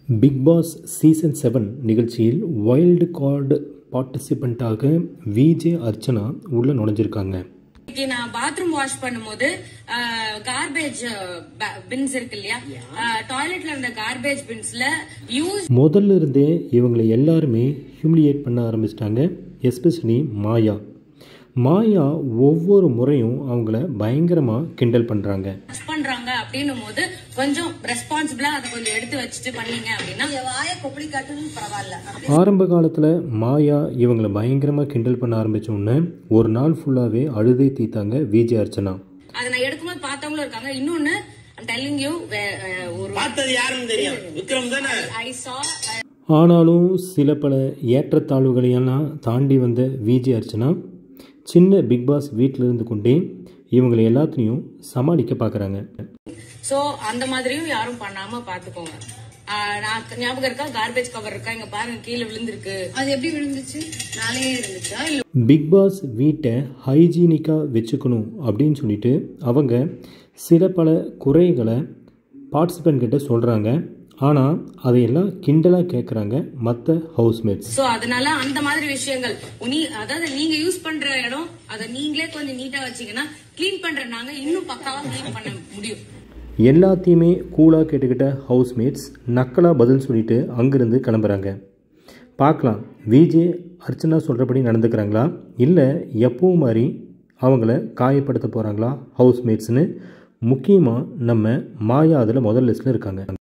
big Boss season seven நிகழ்ச்சியில் wild card பார்ட்டிசிபெண்ட்டாக VJ Archana உள்ளே நுழைஞ்சிருக்காங்க இன்னைக்கு நான் பாத்ரூம் வாஷ் பண்ணும்போது கார்பேஜ் பின்ஸ் இருக்கு இல்லையா டாய்லெட்ல இருந்த கார்பேஜ் பின்ஸ்ல யூஸ் முதல்ல இருந்தே இவங்களை எல்லாருமே ஹியூமிலியேட் பண்ண ஆரம்பிச்சிட்டாங்க எஸ்பெஷலி மாயா மாயா ஒவ்வொரு முறையும் அவங்கள பயங்கரமாக கிண்டல் பண்ணுறாங்க பண்றாங்க அப்படின்னும் போது கொஞ்சம் ரெஸ்பான்சிபிளா அதை கொஞ்சம் எடுத்து வச்சுட்டு பண்ணீங்க அப்படின்னா வாய கொப்பளி காட்டுன்னு பரவாயில்ல ஆரம்ப காலத்தில் மாயா இவங்களை பயங்கரமாக கிண்டல் பண்ண ஆரம்பிச்ச உடனே ஒரு நாள் ஃபுல்லாகவே அழுதே தீத்தாங்க விஜே அர்ச்சனா அதை நான் எடுக்கும்போது பார்த்தவங்களும் இருக்காங்க இன்னொன்னு டெல்லிங் யூ ஒரு பார்த்தது யாருன்னு தெரியும் விக்ரம் தானே ஐ சா ஆனாலும் சில பல ஏற்றத்தாழ்வுகளையெல்லாம் தாண்டி வந்த விஜே அர்ச்சனா சின்ன பிக் பாஸ் வீட்டில் இருந்து கொண்டே இவங்களை எல்லாத்தையும் சமாளிக்க பார்க்குறாங்க சோ அந்த மாதிரியும் யாரும் பண்ணாம பாத்துக்கோங்க ஆஹ் நான் ஞாபகம் இருக்கா கார்பேஜ் கவர் இருக்கா இங்க பாருங்க கீழே விழுந்திருக்கு அது எப்படி விழுந்துச்சு நாளையே இருந்துச்சா இல்ல பிக் பாஸ் வீட்டை ஹைஜீனிக்காக வச்சுக்கணும் அப்படின்னு சொல்லிட்டு அவங்க சில பல குறைகளை பார்ட்டிசிபெண்ட் கிட்ட சொல்கிறாங்க ஆனால் அதையெல்லாம் கிண்டலாக கேட்குறாங்க மற்ற ஹவுஸ்மேட்ஸ் சோ அதனால அந்த மாதிரி விஷயங்கள் நீ அதாவது நீங்க யூஸ் பண்ற இடம் அதை நீங்களே கொஞ்சம் நீட்டா வச்சீங்கன்னா க்ளீன் பண்ற நாங்க இன்னும் பக்காவா க்ளீன் பண்ண முடியும் எல்லாத்தையுமே கூலாக கேட்டுக்கிட்ட ஹவுஸ்மேட்ஸ் நக்கலாக பதில் சொல்லிட்டு அங்கிருந்து கிளம்புறாங்க பார்க்கலாம் விஜே அர்ச்சனா சொல்கிறபடி நடந்துக்கிறாங்களா இல்லை எப்பவும் மாதிரி அவங்கள காயப்படுத்த போகிறாங்களா ஹவுஸ்மேட்ஸ்னு முக்கியமாக நம்ம மாயா அதில் முதல் லிஸ்ட்டில் இருக்காங்க